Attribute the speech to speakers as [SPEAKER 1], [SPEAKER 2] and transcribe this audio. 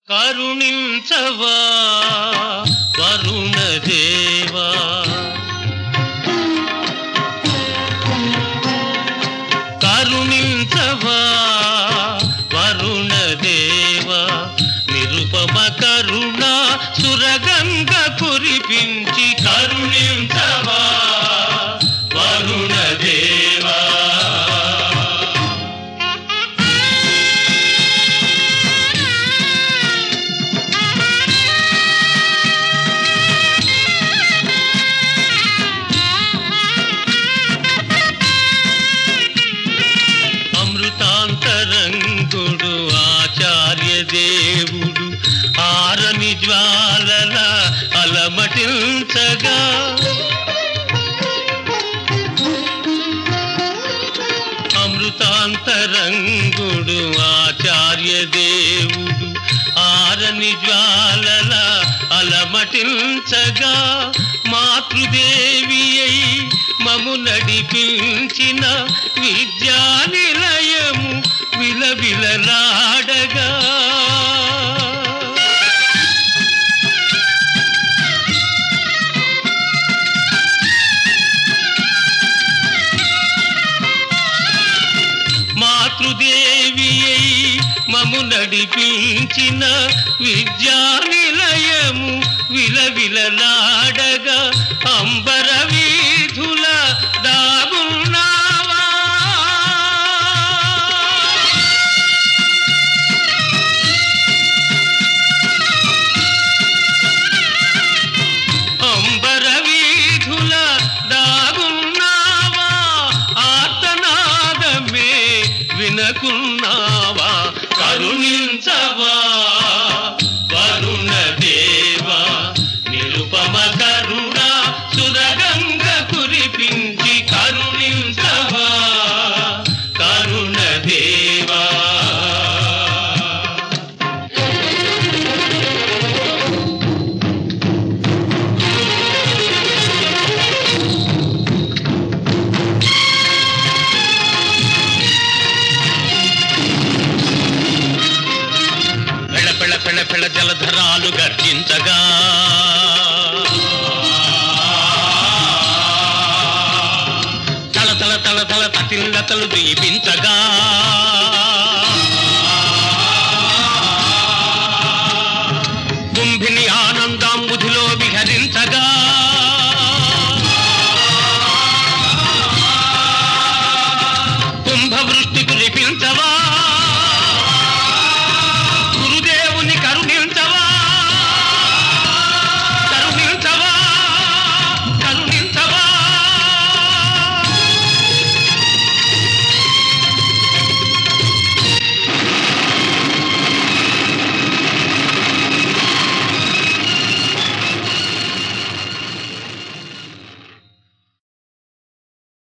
[SPEAKER 1] కరుణించవా వరుణదేవా కరుణించవా వరుణదేవా నిరుపమ కరుణ సురగంగ కురిపించి కరుణించవా వరుణదేవా అమృతాంతరంగుడు ఆచార్య దేవుడు ఆరని జ్వాలల అలమటించగా అమృతాంతరంగుడు ఆచార్య దేవుడు ఆరని జ్వాలల అలమటించగా మాతృదేవి అయి మము నడిపించిన విద్యా నిలయము విలవిలలాడగా మాతృదేవి అయి మము నడిపించిన విద్యా నిలయము విలవిలలాడగా అంబర వీధుల దాగున్నావా అంబర వీధుల దాగున్నావా ఆర్తనాదమే వినకున్నావా కరుణించవా వరుణ దేవా నిరుపమ కరుణ సురగంగ కురిపించి కరుణించవా కరుణ దేవా పెళ్ళ పెళ్ళ పెళ్ళ పెళ్ళ జలధరాలు గర్జించగా తల తల తల తల తతిల్లతలు దీపించగా కుంభిని